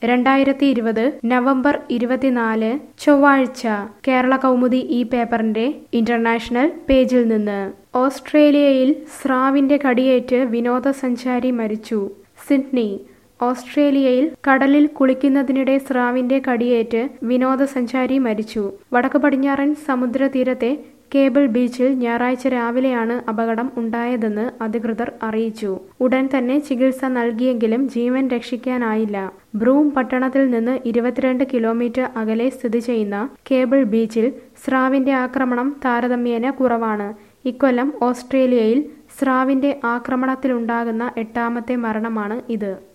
രണ്ടായിരത്തി ഇരുപത് നവംബർ ഇരുപത്തിനാല് ചൊവ്വാഴ്ച കേരള കൗമുദി ഈ പേപ്പറിന്റെ ഇന്റർനാഷണൽ പേജിൽ നിന്ന് ഓസ്ട്രേലിയയിൽ സ്രാവിന്റെ കടിയേറ്റ് വിനോദസഞ്ചാരി മരിച്ചു സിഡ്നി ഓസ്ട്രേലിയയിൽ കടലിൽ കുളിക്കുന്നതിനിടെ സ്രാവിന്റെ കടിയേറ്റ് വിനോദസഞ്ചാരി മരിച്ചു വടക്ക് പടിഞ്ഞാറൻ സമുദ്രതീരത്തെ കേബിൾ ബീച്ചിൽ ഞായറാഴ്ച രാവിലെയാണ് അപകടം ഉണ്ടായതെന്ന് അധികൃതർ അറിയിച്ചു ഉടൻ തന്നെ ചികിത്സ നൽകിയെങ്കിലും ജീവൻ രക്ഷിക്കാനായില്ല ബ്രൂം പട്ടണത്തിൽ നിന്ന് ഇരുപത്തിരണ്ട് കിലോമീറ്റർ അകലെ സ്ഥിതി ചെയ്യുന്ന കേബിൾ ബീച്ചിൽ സ്രാവിന്റെ ആക്രമണം താരതമ്യേന കുറവാണ് ഇക്കൊല്ലം ഓസ്ട്രേലിയയിൽ സ്രാവിന്റെ ആക്രമണത്തിലുണ്ടാകുന്ന എട്ടാമത്തെ മരണമാണ് ഇത്